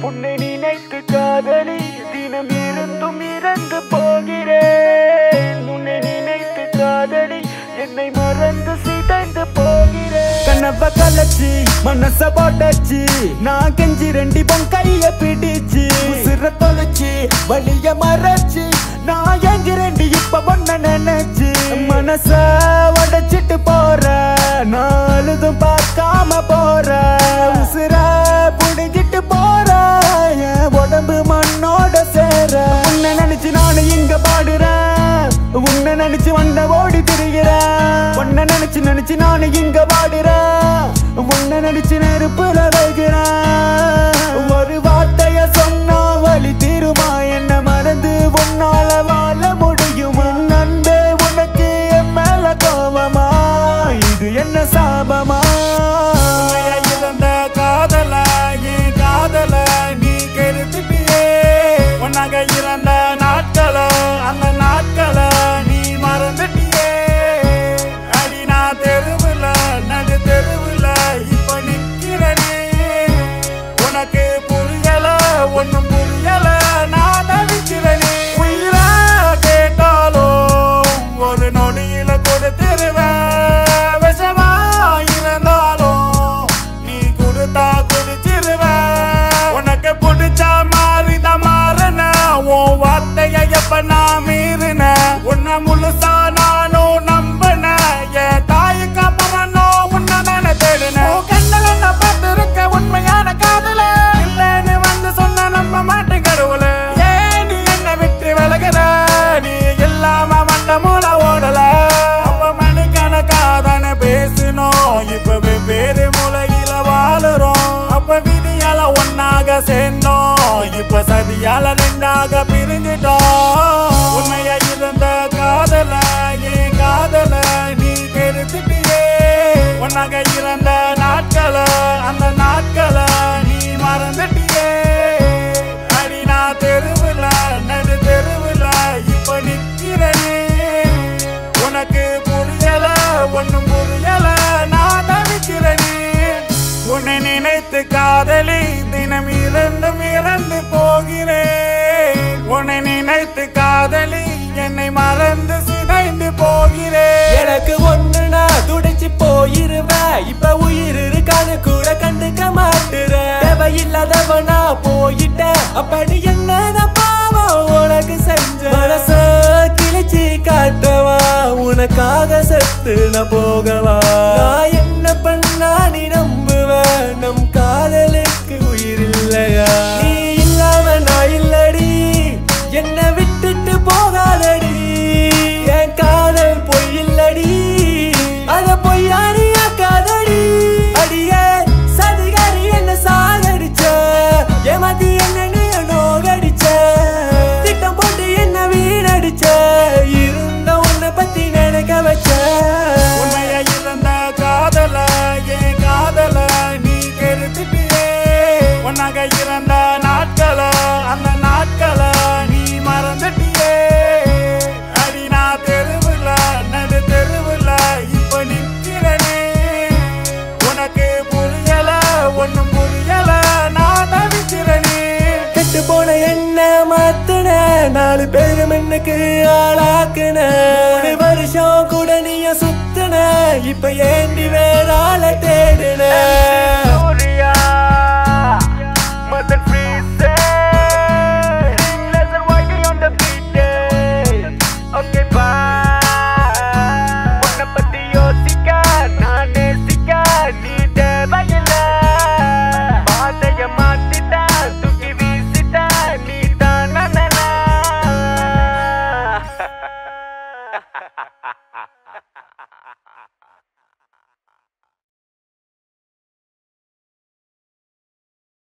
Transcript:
உன்னை நினைத்து காதலி தினம் இருந்தும் இறந்து போகிறேன் உன்னை நினைத்து காதலி என்னை மறந்து சிதைந்து போகிறேன் கனவ கலச்சி மனச போட்டச்சு நான் கெஞ்சி ரெண்டி பொன் கைய பிடிச்சு உசிர தொலைச்சு வலிய மறைச்சு நான் எங்க ரெண்டி இப்ப பொண்ண நினைச்சு மனச உடைச்சிட்டு போற நான் அழுதும் பார்க்காம போற உசிர புடிக்கிட்டு போற என் உடம்பு மண்ணோட சேர உன்னை நினைச்சு நானும் இங்க பாடுறேன் உன்னை நினைச்சு வந்த ஓடி திரிகிறேன் உன்னை நினைச்சு நினைச்சு நானு இங்க வாடுறேன் உன்னை நினைச்சு நெருப்புல வைக்கிறேன் ஒரு வார்த்தைய சொன்னா வழி தீருமா என்ன மறந்து உன்னால வாழ முடியுமா நண்பே உனக்கு என் மேல கோபமா இது என்ன சாபமா இழந்த காதல என் காதல நீ கெடுத்துட்டியே உனக இறந்த நாட்கள அந்த நாட்கள நீ மறந்துட்டியே அடி நான் தெருவுல நடு தெருவுல இப்ப நிக்கிறனே உனக்கு புரியல ஒண்ணும் புரியல நான் தவிக்கிறனே உயிரா கேட்டாலும் ஒரு நொடியில கொடுத்துருவேன் விஷமா இருந்தாலும் நீ கொடுத்தா குடிச்சிருவேன் உனக்கு பிடிச்ச மாதிரி தான் மாறின உன் வார்த்தைய எப்ப நான் மீறின உன்னை முழுசா நானும் நம்பின என் தாய்க்கு அப்புறம் நான் உன்னை தானே தேடின உன் கண்ணுல நான் பார்த்திருக்க உண்மையான காதல இல்லைன்னு வந்து சொன்ன நம்ப மாட்டேன் கடவுள ஏன் நீ என்ன விட்டு விலகுற நீ இல்லாம வந்த மூல ஓடல அப்ப மணிக்கணக்காதான பேசணும் இப்ப வெவ்வேறு மூலையில வாழுறோம் அப்ப விதியால ஒன்னாக சேர்ந்தோம் இப்ப சதியால ரெண்டாக பிரிஞ்சிட்டோம் உண்மையா இருந்த காதல என் காதல நீ கெடுத்துட்டியே உன்னாக இருந்த நாட்கள அந்த நாட்கள நீ மறந்துட்டியே அடி நான் தெருவுல நடு தெருவுல இப்ப நிக்கிறனே உனக்கு புரியல ஒண்ணும் புரியல நான் தவிக்கிறனே உன்னை நினைத்து காதலி தினம் இறந்தும் இறந்து போகிறேன் உன்னை நினைத்து காதலி என்னை மறந்து சிதைந்து போகிறேன் எனக்கு ஒண்ணுனா துடைச்சு போயிருவேன் இப்ப உயிர் இருக்கான்னு கூட கண்டுக்க மாட்டுற தேவையில்லாதவனா போயிட்டேன் அப்படி என்னதான் பாவம் உனக்கு செஞ்ச மனச கிழிச்சு காட்டவா உனக்காக செத்து நான் போகவா நான் என்ன பண்ணா நீ நம்புவ நம் காதலுக்கு உயிர் இல்லையா நீ இல்லாம நான் இல்லடி என்ன விட்டுட்டு போகாதடி என் காதல் பொய் இல்லடி அத பொய்யாரி ஆக்காதடி அடியே சதிகாரி என்ன சாகடிச்ச ஏமாத்தி என்ன நீ நோகடிச்ச திட்டம் போட்டு என்ன வீணடிச்ச இருந்த உன்னை பத்தி நினைக்க வச்ச உண்மையா இருந்த காதல என் காதல நீ கெடுத்துட்டியே உனக இருந்த நாட்கள அந்த நாட்கள நீ மறந்துட்டியே அடி நான் தெருவுல நடு தெருவுல இப்ப நிக்கிறனே உனக்கு புரியல ஒண்ணும் புரியல நான் தவிக்கிறனே கெட்டு போன என்ன மாத்துன நாலு பேரு மண்ணுக்கு ஆளாக்குன மூணு வருஷம் கூட நீய சுத்துன இப்ப ஏண்டி வேற ஆள தேடுன Gloria, Mother Freeze, laser whitey on the beat. Okay, bye. உன்னை பத்தி யோசிக்க நான் நேசிக்க நீ தேவையில்ல பாதைய மாத்திட்ட தூக்கி வீசிட்ட நீ தான்